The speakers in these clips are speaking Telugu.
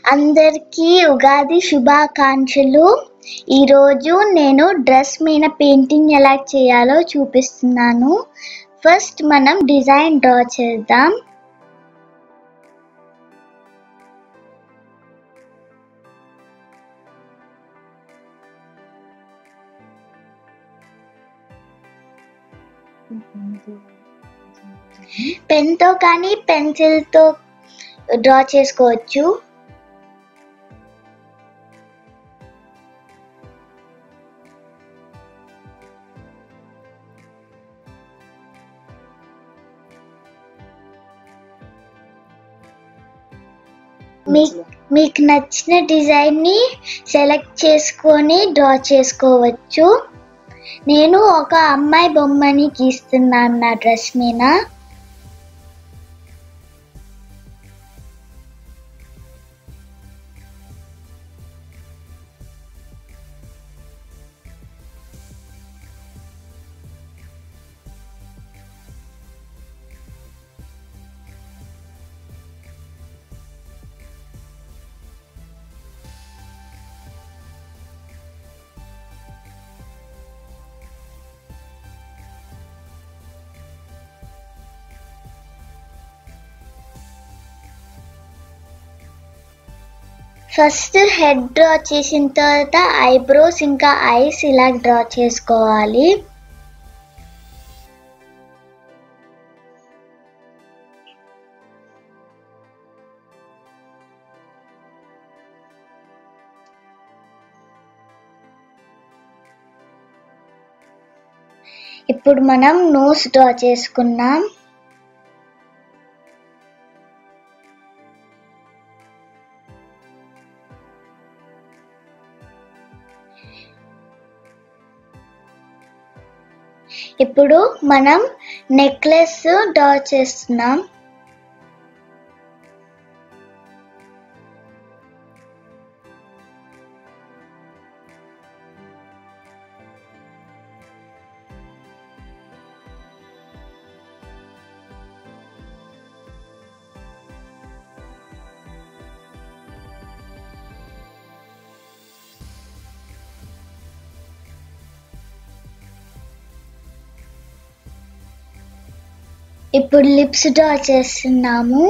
అందరికీ ఉగాది శుభాకాంక్షలు ఈరోజు నేను డ్రెస్ మీద పెయింటింగ్ ఎలా చేయాలో చూపిస్తున్నాను ఫస్ట్ మనం డిజైన్ డ్రా చేద్దాం పెన్తో కానీ పెన్సిల్తో డ్రా చేసుకోవచ్చు మీ- మీకు నచ్చిన డిజైన్ని సెలెక్ట్ చేసుకొని డ్రా చేసుకోవచ్చు నేను ఒక అమ్మాయి బొమ్మని గీస్తున్నాను నా డ్రెస్ మీద ఫస్ట్ హెడ్ డ్రా చేసిన తర్వాత ఐబ్రోస్ ఇంకా ఐస్ ఇలా డ్రా చేసుకోవాలి ఇప్పుడు మనం నోస్ డ్రా చేసుకున్నాం ఇప్పుడు మనం నెక్లెస్ డ్రా చేస్తున్నాం ఇప్పుడు లిప్స్ డ్రా చేస్తున్నాము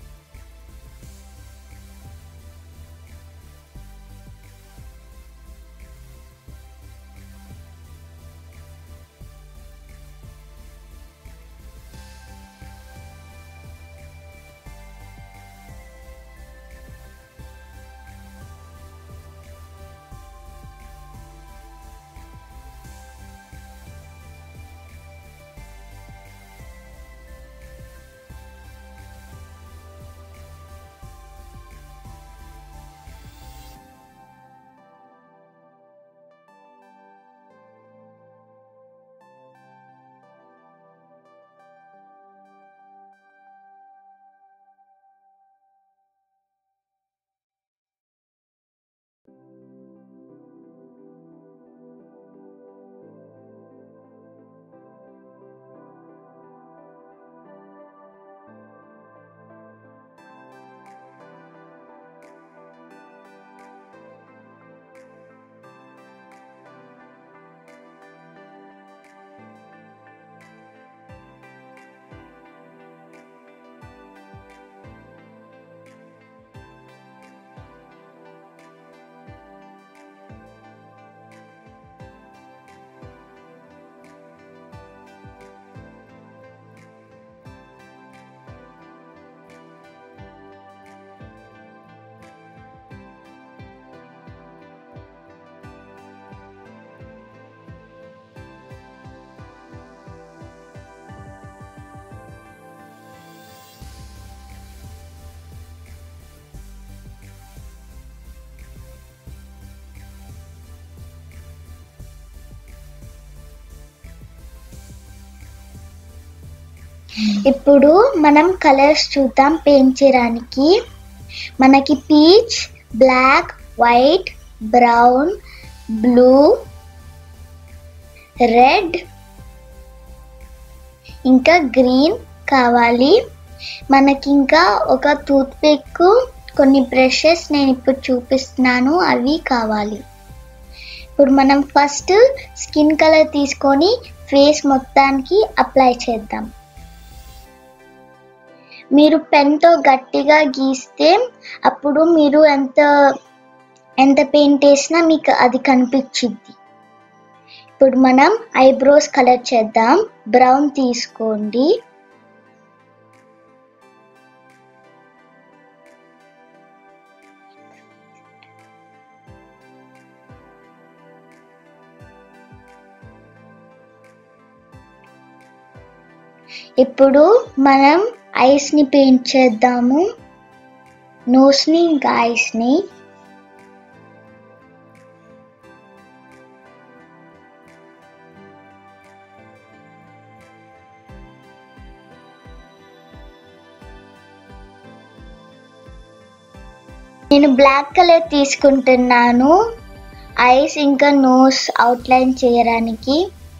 ఇప్పుడు మనం కలర్స్ చూద్దాం పెయింట్ చేయడానికి మనకి peach black white brown blue red ఇంకా గ్రీన్ కావాలి మనకి ఇంకా ఒక టూత్ పిక్ కొన్ని బ్రషెస్ నేను ఇప్పుడు చూపిస్తున్నాను అవి కావాలి ఇప్పుడు మనం ఫస్ట్ స్కిన్ కలర్ తీసుకొని ఫేస్ మొత్తానికి అప్లై చేద్దాం మీరు పెన్తో గట్టిగా గీస్తే అప్పుడు మీరు ఎంత ఎంత పెయింట్ వేసినా మీకు అది కనిపించిద్ది ఇప్పుడు మనం ఐబ్రోస్ కలర్ చేద్దాం బ్రౌన్ తీసుకోండి ఇప్పుడు మనం ఐస్ని పెయింట్ చేద్దాము నోస్ని ఇంకా ఐస్ని నేను బ్లాక్ కలర్ తీసుకుంటున్నాను ఐస్ ఇంకా నోస్ అవుట్లైన్ చేయడానికి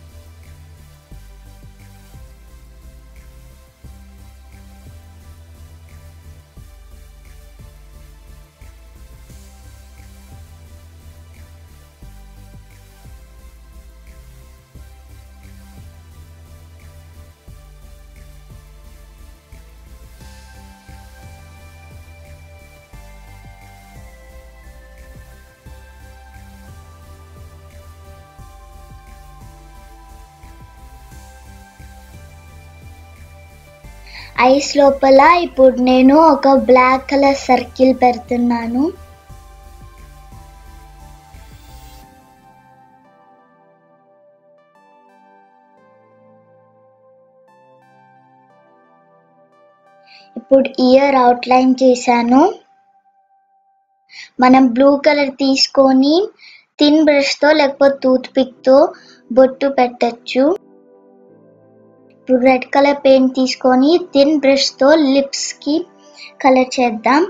ఐస్ లోపల ఇప్పుడు నేను ఒక బ్లాక్ కలర్ సర్కిల్ పెడుతున్నాను ఇప్పుడు ఇయర్ అవుట్లైన్ చేశాను మనం బ్లూ కలర్ తీసుకొని థిన్ బ్రష్తో లేకపోతే టూత్ పిక్తో బొట్టు పెట్టచ్చు ఇప్పుడు రెడ్ కలర్ పెయింట్ తీసుకొని థిన్ బ్రష్తో లిప్స్కి కలర్ చేద్దాం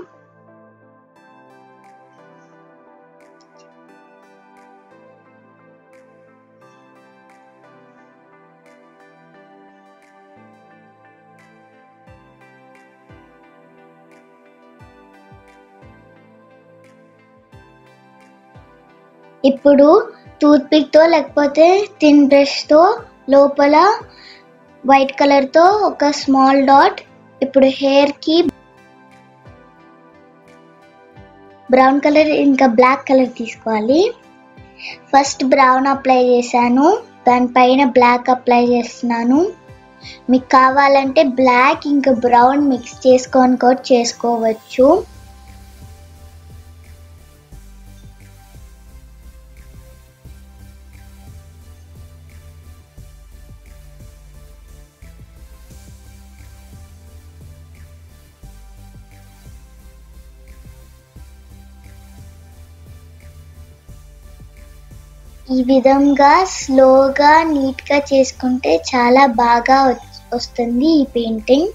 ఇప్పుడు టూత్ పిక్తో లేకపోతే థిన్ బ్రష్తో లోపల వైట్ కలర్తో ఒక స్మాల్ డాట్ ఇప్పుడు హెయిర్కి బ్రౌన్ కలర్ ఇంకా బ్లాక్ కలర్ తీసుకోవాలి ఫస్ట్ బ్రౌన్ అప్లై చేశాను దానిపైన బ్లాక్ అప్లై చేస్తున్నాను మీకు కావాలంటే బ్లాక్ ఇంకా బ్రౌన్ మిక్స్ చేసుకొని కూడా చేసుకోవచ్చు ఈ విధంగా స్లోగా నీట్గా చేసుకుంటే చాలా బాగా వచ్- వస్తుంది ఈ పెయింటింగ్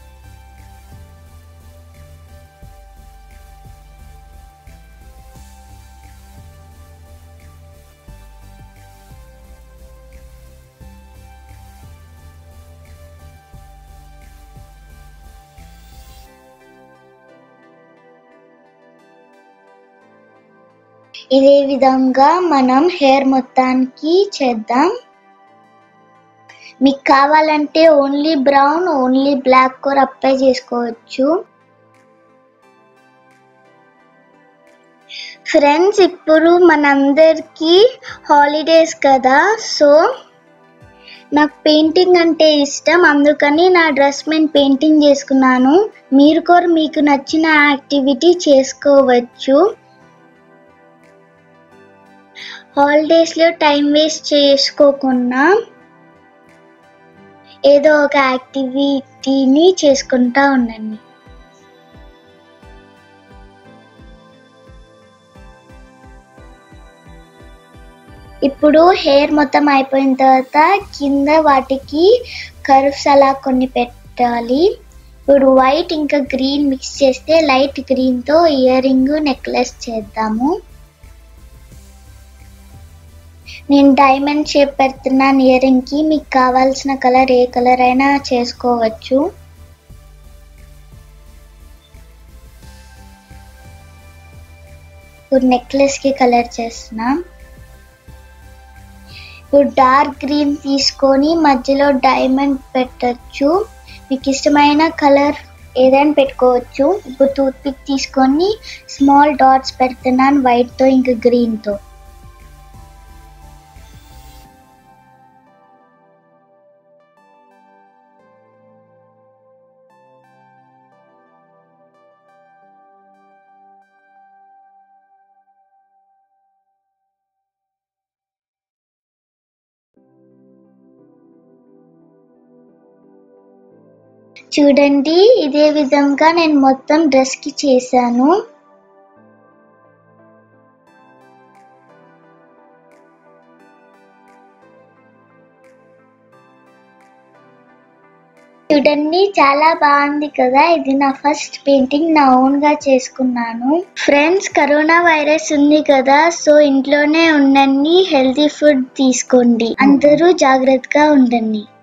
ఇదే విధంగా మనం హెయిర్ మొత్తానికి చేద్దాం మీకు కావాలంటే ఓన్లీ బ్రౌన్ ఓన్లీ బ్లాక్ కూడా అప్లై చేసుకోవచ్చు ఫ్రెండ్స్ ఇప్పుడు మనందరికీ హాలిడేస్ కదా సో నాకు పెయింటింగ్ అంటే ఇష్టం అందుకని నా డ్రెస్ మీద పెయింటింగ్ చేసుకున్నాను మీరు కూడా మీకు నచ్చిన యాక్టివిటీ చేసుకోవచ్చు హాలిడేస్లో టైం వేస్ట్ చేసుకోకుండా ఏదో ఒక యాక్టివిటీని చేసుకుంటా ఉండండి ఇప్పుడు హెయిర్ మొత్తం అయిపోయిన తర్వాత కింద వాటికి కర్వ్స్ అలా కొన్ని పెట్టాలి ఇప్పుడు వైట్ ఇంకా గ్రీన్ మిక్స్ చేస్తే లైట్ గ్రీన్తో ఇయర్ రింగ్ నెక్లెస్ చేద్దాము నేను డైమండ్ షేప్ పెడుతున్నాను ఇయర్ రింగ్కి మీకు కావాల్సిన కలర్ ఏ కలర్ అయినా చేసుకోవచ్చు ఇప్పుడు నెక్లెస్ కి కలర్ చేస్తున్నా ఇప్పుడు డార్క్ గ్రీన్ తీసుకొని మధ్యలో డైమండ్ పెట్టచ్చు మీకు ఇష్టమైన కలర్ ఏదైనా పెట్టుకోవచ్చు ఇప్పుడు టూత్ పిక్ తీసుకొని స్మాల్ డాట్స్ పెడుతున్నాను వైట్ తో ఇంకా గ్రీన్ తో చూడండి ఇదే విధంగా నేను మొత్తం డ్రెస్ కి చేశాను చూడండి చాలా బాగుంది కదా ఇది నా ఫస్ట్ పెయింటింగ్ నా ఓన్ గా చేసుకున్నాను ఫ్రెండ్స్ కరోనా వైరస్ ఉంది కదా సో ఇంట్లోనే ఉండండి హెల్తీ ఫుడ్ తీసుకోండి అందరూ జాగ్రత్తగా ఉండండి